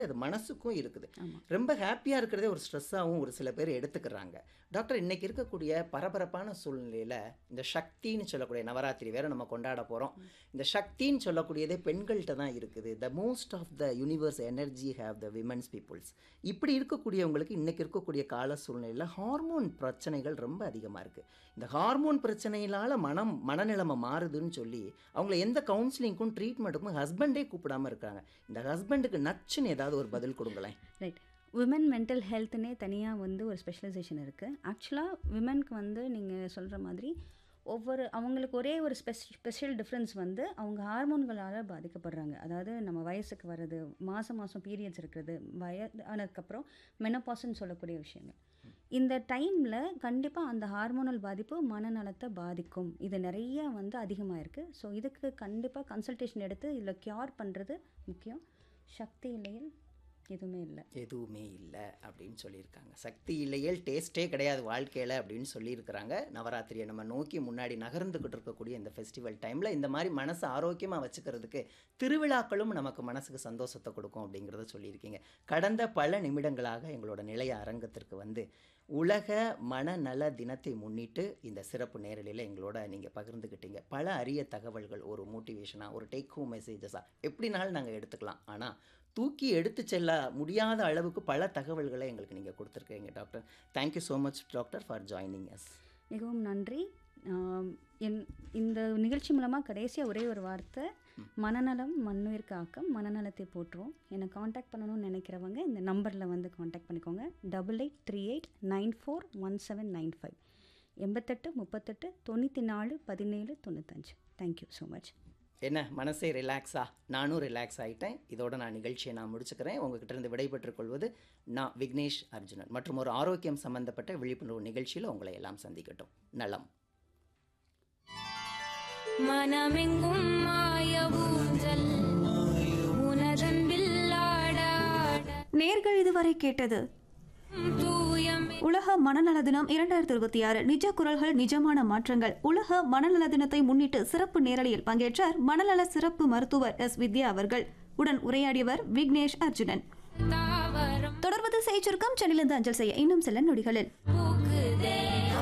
அது மனசுக்கும் இருக்குது ரொம்ப ஹாப்பியாக இருக்கிறதே ஒரு ஸ்ட்ரெஸ்ஸாகவும் ஒரு சில பேர் எடுத்துக்கிறாங்க டாக்டர் இன்னைக்கு இருக்கக்கூடிய பரபரப்பான சூழ்நிலையில் இந்த சக்தின்னு சொல்லக்கூடிய நவராத்திரி வேற நம்ம கொண்டாட போகிறோம் இந்த சக்தின்னு சொல்லக்கூடியதே பெண்கள்கிட்ட தான் இருக்குது the most of the universe energy have the women's peoples இப்படி இருக்கக்கூடியவங்களுக்கு இன்னைக்கு இருக்கக்கூடிய கால சூழ்நிலையில் ஹார்மோன் பிரச்சனைகள் ரொம்ப அதிகமாக இருக்குது இந்த ஹார்மோன் பிரச்சனையினால் மனம் மனநிலைமை மாறுதுன்னு சொல்லி அவங்கள எந்த கவுன்சிலிங்க்கும் ட்ரீட்மெண்ட்டுக்கும் ஹஸ்பண்டே கூப்பிடாம இருக்காங்க இந்த ஹஸ்பண்டுக்கு நச்சுன்னு ஏதாவது ஒரு பதில் கொடுங்களேன் ரைட் விமன் மென்டல் ஹெல்த்னே தனியாக வந்து ஒரு ஸ்பெஷலைசேஷன் இருக்குது ஆக்சுவலாக விமனுக்கு வந்து நீங்கள் சொல்கிற மாதிரி ஒவ்வொரு அவங்களுக்கு ஒரே ஒரு ஸ்பெஷ் ஸ்பெஷல் டிஃப்ரென்ஸ் வந்து அவங்க ஹார்மோன்களால் பாதிக்கப்படுறாங்க அதாவது நம்ம வயசுக்கு வர்றது மாதம் மாதம் பீரியட்ஸ் இருக்கிறது வயதானதுக்கப்புறம் மெனப்பாஸ்ன்னு சொல்லக்கூடிய விஷயங்கள் இந்த டைமில் கண்டிப்பாக அந்த ஹார்மோனல் பாதிப்பு மனநலத்தை பாதிக்கும் இது நிறைய வந்து அதிகமாக இருக்குது ஸோ இதுக்கு கண்டிப்பாக கன்சல்டேஷன் எடுத்து இதில் க்யூர் பண்ணுறது முக்கியம் சக்தி இல்லையில் எதுவுமே இல்லை எதுவுமே இல்லை அப்படின்னு சொல்லியிருக்காங்க சக்தி இல்லையேல் டேஸ்ட்டே கிடையாது வாழ்க்கையில் அப்படின்னு சொல்லியிருக்கிறாங்க நவராத்திரியை நம்ம நோக்கி முன்னாடி நகர்ந்துக்கிட்டு இருக்கக்கூடிய இந்த ஃபெஸ்டிவல் டைமில் இந்த மாதிரி மனசை ஆரோக்கியமாக வச்சுக்கிறதுக்கு திருவிழாக்களும் நமக்கு மனசுக்கு சந்தோஷத்தை கொடுக்கும் அப்படிங்கிறத சொல்லியிருக்கீங்க கடந்த பல நிமிடங்களாக எங்களோட நிலைய அரங்கத்திற்கு வந்து உலக மனநல தினத்தை முன்னிட்டு இந்த சிறப்பு நேரலையில் எங்களோட நீங்கள் பகிர்ந்துக்கிட்டீங்க பல அரிய தகவல்கள் ஒரு மோட்டிவேஷனாக ஒரு டேக் ஹோம் மெசேஜஸாக எப்படினாலும் நாங்கள் எடுத்துக்கலாம் ஆனால் தூக்கி எடுத்து செல்ல முடியாத அளவுக்கு பல தகவல்களை எங்களுக்கு நீங்கள் கொடுத்துருக்கீங்க doctor thank you so much doctor for joining us மிகவும் நன்றி ஆம், என் இந்த நிகழ்ச்சி மூலமாக கடைசியாக ஒரே ஒரு வார்த்தை மனநலம் மண்ணுயிர் காக்கம் மனநலத்தை போற்றுவோம் என்னை காண்டாக்ட் பண்ணணும்னு நினைக்கிறவங்க இந்த நம்பரில் வந்து காண்டாக்ட் பண்ணிக்கோங்க double eight three eight nine four one seven nine five எண்பத்தெட்டு முப்பத்தெட்டு தொண்ணூற்றி நாலு பதினேழு தொண்ணூத்தஞ்சு தேங்க்யூ ஸோ மச் என்ன மனசே ரிலாக்ஸா நானும் ரிலாக்ஸ் ஆகிட்டேன் இதோட நான் நிகழ்ச்சியை நான் முடிச்சுக்கிறேன் உங்ககிட்ட இருந்து விடைபெற்றுக் கொள்வது நான் விக்னேஷ் அர்ஜுனன் மற்றும் ஒரு ஆரோக்கியம் சம்பந்தப்பட்ட விழிப்புணர்வு நிகழ்ச்சியில் உங்களை எல்லாம் சந்திக்கட்டும் நலம் மனமெங்கும் மாய ஊஞ்சல் உனதன்பில் ஆட ஆட நேர்கள் இதுவரை கேட்டது தூயமே உலக மனநல தினம் இரண்டாயிரத்தி இருபத்தி ஆறு நிஜ குரல்கள் நிஜமான மாற்றங்கள் உலக மனநல தினத்தை முன்னிட்டு சிறப்பு நேரலையில் பங்கேற்றார் மனநல சிறப்பு மருத்துவர் எஸ் வித்யா அவர்கள் உடன் உரையாடியவர் விக்னேஷ் அர்ஜுனன் தாவரம் தொடர்வது செய்திருக்கும் சென்னையிலிருந்து அஞ்சல் செய்ய இன்னும் சில நொடிகளில் பூக்குதே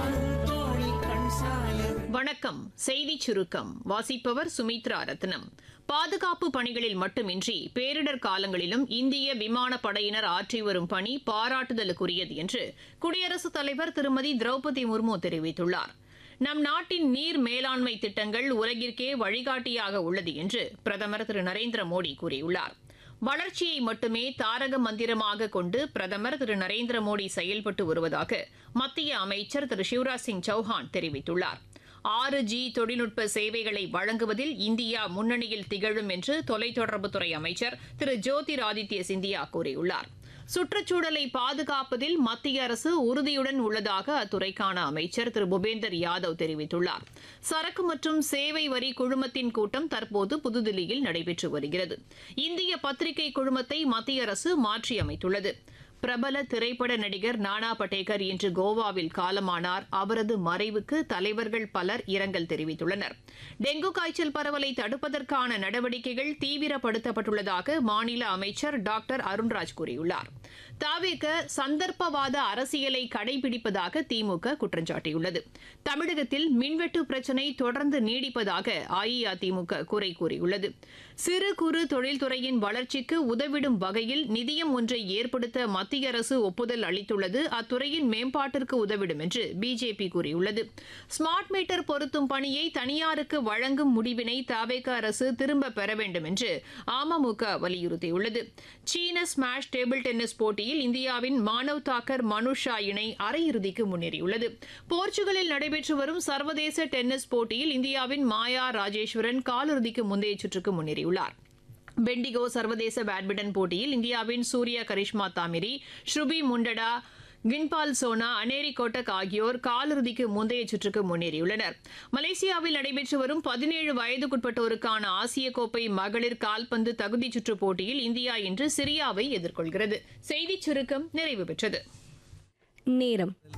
வணக்கம் செய்தி சுருக்கம் வாசிப்பவர் சுமித்ரா ரத்னம் பாதுகாப்பு பணிகளில் மட்டுமின்றி பேரிடர் காலங்களிலும் இந்திய விமானப்படையினர் ஆற்றி வரும் பணி பாராட்டுதலுக்குரியது என்று குடியரசுத் தலைவர் திருமதி திரௌபதி முர்மு தெரிவித்துள்ளார் நம் நாட்டின் நீர் மேலாண்மை திட்டங்கள் உலகிற்கே வழிகாட்டியாக உள்ளது என்று பிரதமர் திரு நரேந்திர மோடி கூறியுள்ளார் வளர்ச்சியை மட்டுமே தாரக மந்திரமாக கொண்டு பிரதமர் திரு நரேந்திர மோடி செயல்பட்டு வருவதாக மத்திய அமைச்சர் திரு சிவராஜ் சிங் சௌஹான் தெரிவித்துள்ளார் ஆறு ஜி தொழில்நுட்ப சேவைகளை வழங்குவதில் இந்தியா முன்னணியில் திகழும் என்று தொலைத்தொடர்புத்துறை அமைச்சர் திரு ஜோதிராதித்ய சிந்தியா கூறியுள்ளார் சுற்றுச்சூழலை பாதுகாப்பதில் மத்திய அரசு உறுதியுடன் உள்ளதாக அத்துறைக்கான அமைச்சர் திரு பூபேந்தர் யாதவ் தெரிவித்துள்ளார் சரக்கு மற்றும் சேவை வரி குழுமத்தின் கூட்டம் தற்போது புதுதில்லியில் நடைபெற்று வருகிறது இந்திய பத்திரிகை குழுமத்தை மத்திய அரசு மாற்றியமைத்துள்ளது பிரபல திரைப்பட நடிகர் நானா படேகர் இன்று கோவாவில் காலமானார் அவரது மறைவுக்கு தலைவர்கள் பலர் இரங்கல் தெரிவித்துள்ளனர் டெங்கு காய்ச்சல் பரவலை தடுப்பதற்கான நடவடிக்கைகள் தீவிரப்படுத்தப்பட்டுள்ளதாக மாநில அமைச்சர் டாக்டர் அருண்ராஜ் கூறியுள்ளார் தாவேக சந்தர்ப்பவாத அரசியலை கடைபிடிப்பதாக திமுக குற்றம் சாட்டியுள்ளது தமிழகத்தில் மின்வெட்டு பிரச்சினை தொடர்ந்து நீடிப்பதாக அஇஅதிமுக குறை கூறியுள்ளது சிறு குறு தொழில்துறையின் வளர்ச்சிக்கு உதவிடும் வகையில் நிதியம் ஒன்றை ஏற்படுத்த மத்திய அரசு ஒப்புதல் அளித்துள்ளது அத்துறையின் மேம்பாட்டிற்கு உதவிடும் என்று பிஜேபி கூறியுள்ளது ஸ்மார்ட் மீட்டர் பொருத்தும் பணியை தனியாருக்கு வழங்கும் முடிவினை தாவேக அரசு திரும்ப பெற வேண்டும் என்று அமமுக வலியுறுத்தியுள்ளது சீன ஸ்மாஷ் டேபிள் டென்னிஸ் போட்டியில் இந்தியாவின் மானவ் தாக்கர் மனுஷா இணை அரையிறுதிக்கு முன்னேறியுள்ளது போர்ச்சுகலில் நடைபெற்று வரும் சர்வதேச டென்னிஸ் போட்டியில் இந்தியாவின் மாயா ராஜேஸ்வரன் காலிறுதிக்கு முந்தைய சுற்றுக்கு முன்னேறியுள்ளார் பெண்டிகோ சர்வதேச பேட்மிண்டன் போட்டியில் இந்தியாவின் சூர்யா கரிஷ்மா தாமிரி ஸ்ருபி முண்டடா கின்பால் சோனா அனேரி கோட்டக் ஆகியோர் காலிறுதிக்கு முந்தைய சுற்றுக்கு முன்னேறியுள்ளனர் மலேசியாவில் நடைபெற்று வரும் பதினேழு வயதுக்குட்பட்டோருக்கான ஆசிய கோப்பை மகளிர் கால்பந்து தகுதிச் சுற்று போட்டியில் இந்தியா இன்று சிரியாவை எதிர்கொள்கிறது செய்திச் சுருக்கம் நிறைவு பெற்றது நேரம்